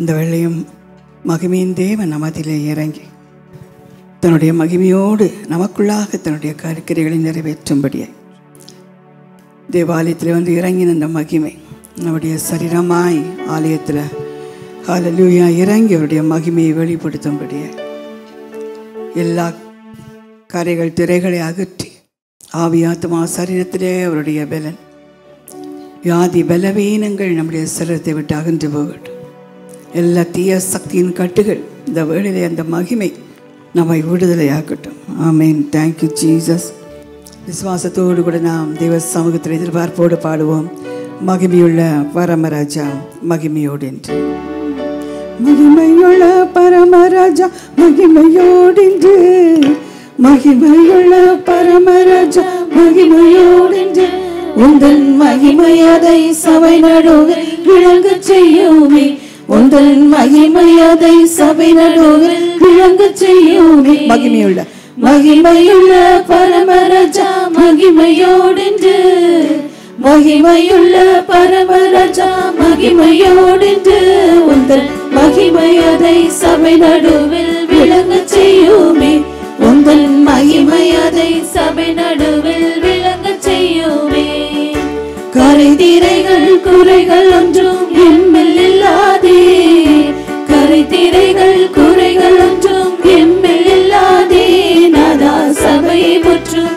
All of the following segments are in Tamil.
இந்த வெள்ளையும் மகிமையின் தேவன் நமதிலே இறங்கி தன்னுடைய மகிமையோடு நமக்குள்ளாக தன்னுடைய கருக்கரைகளை நிறைவேற்றும்படியாய் தேவாலயத்தில் வந்து இறங்கின அந்த மகிமை நம்முடைய சரீரமாய் ஆலயத்தில் ஹalleluya இறங்கி அவருடைய மகிமையை வெளிப்படுத்தும்படியாய் எல்லா கரைகள் திரைகளை அகற்றி ஆவியாத்மா சரீரத்திலே அவருடைய பலன் வியாதி பலவீனங்கள் நம்முடைய சரீரத்தை விட்டு அகன்று போகட்டும் எல்லா தீய சக்தியின் கட்டுகள் இந்த வேளையிலே அந்த மகிமை நம்மை விடுதலையாக்கட்டும் ஆமேன் தேங்க்யூ ஜீசஸ் விசுவாசத்தோடு கூட நாம் தெய்வ சமூகத்தில் எதிர்பார்ப்போடு பாடுவோம் மகிமையுள்ள பரமராஜா மகிமையோடு என்று மகிமையுள்ள பரமராஜா மகிமையோடென்று மகிமையுள்ள பரமராஜா மகிமையோடென்று உந்தன் மகிமை அதை சபை நடுவில் விளங்கச் செய்யுமே உந்தன் மகிமை அதை சபை நடுவில் விளங்கச் செய்யுமே மகிமையுள்ள மகிமையுள்ள பரமராஜா மகிமையோடென்று மகிமையுள்ள பரமராஜா மகிமையோடென்று உந்தன் மகிமை அதை சபை நடுவில் விளங்கச் செய்யுமே உந்தன் மகிமை அதை சபை நடுவில் விளங்கச் செய்யுமே கரைதிரைகள் குறைகள் ஒன்றும் எம்மில் இல்லாதே கரைதிரைகள் குறைகள் ஒன்றும் எம்மில் இல்லாதே நாதா சபையை முற்றும்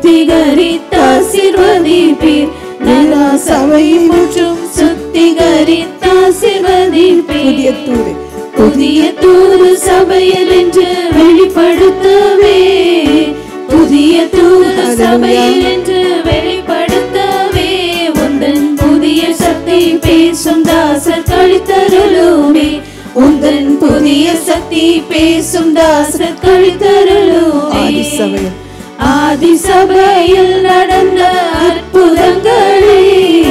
சுத்திகரித்தாசிர்வதிப்பீர் நாதா சபையை முற்றும் சுத்திகரித்தாசிர்வதிப்பீர் புதிய தூது புதிய தூது சபையில் என்று வெளிப்படுத்தவே புதிய தூது சபையில் என்று வெளிப்படுத்தவே உந்தன் புதிய சக்தி பேசும் தாசர் கழித்தருளுமே உந்தன் புதிய சக்தி பேசும் தாசர் கழித்தருளுமே ஆதி சபையில் ஆதி சபையில் நடந்த அற்புதங்களே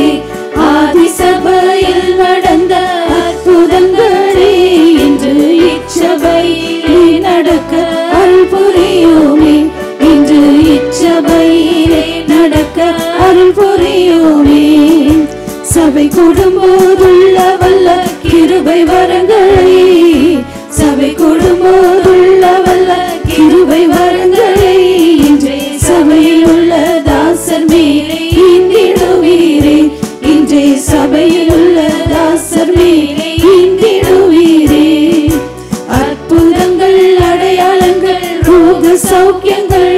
ஆதி சபையில் நடந்த அற்புதங்களே இன்று இச்சபையிலே நடக்க அருள் புரியுமே இன்று இச்சபையிலே நடக்க அருள் புரியுமே சபை கூடும்போதுள்ள வல்ல கிருபை வரங்களே சபை கூடும்போதுள்ள வல்ல கிருபை வரங்களே இன்றே சபையில் உள்ள தாசர் மேலே இந்திடுவீரே இன்றே சபையில் உள்ள தாசர் மேலே இந்திடுவீரே அற்புதங்கள் அடையாளங்கள் ரோக சௌக்கியங்கள்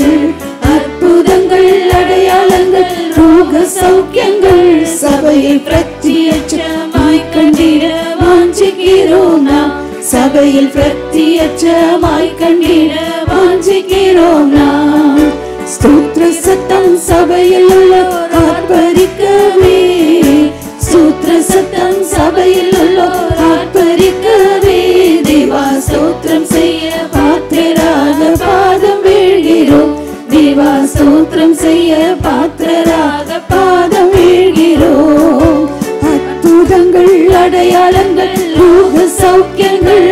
அற்புதங்கள் அடையாளங்கள் ரோக சௌக்கியங்கள் சபையை பிரத்யட்சமாய் கண்டிட வாஞ்சிக்கிறோம் நாம் சபையில் பிரத்யட்சமாய் கண்டிட வாஞ்சிக்கிறோம் நாம் ஸ்தோத்திர சத்தம் சபையில் உள்ளோர் ஆர்ப்பரிக்கவே ஸ்தோத்திர சத்தம் சபையில் உள்ளோர் ஆர்ப்பரிக்கவே தேவா ஸ்தோத்திரம் செய்ய பாத்திரராக பாதம் வீழ்கிறோம் தேவா ஸ்தோத்திரம் செய்ய பாத்திரராக பாதம் வீழ்கிறோம் அற்புதங்கள் அடையாளங்கள் ரோக சௌக்கியங்கள்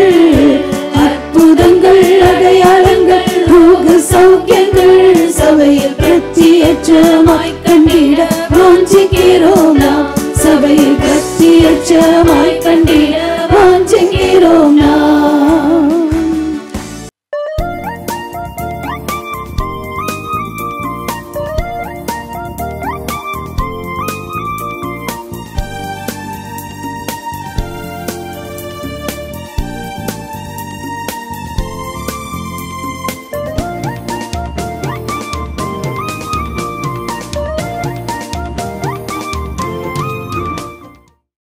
அற்புதங்கள் அடையாளங்கள் ரோக சௌக்கியங்கள் சபையில் பிரத்யட்சமாய் கண்டிட வாஞ்சிக்கிறோம் நாம் சபையில் பிரத்யட்சமாய் கண்டிட வாஞ்சிக்கிறோம்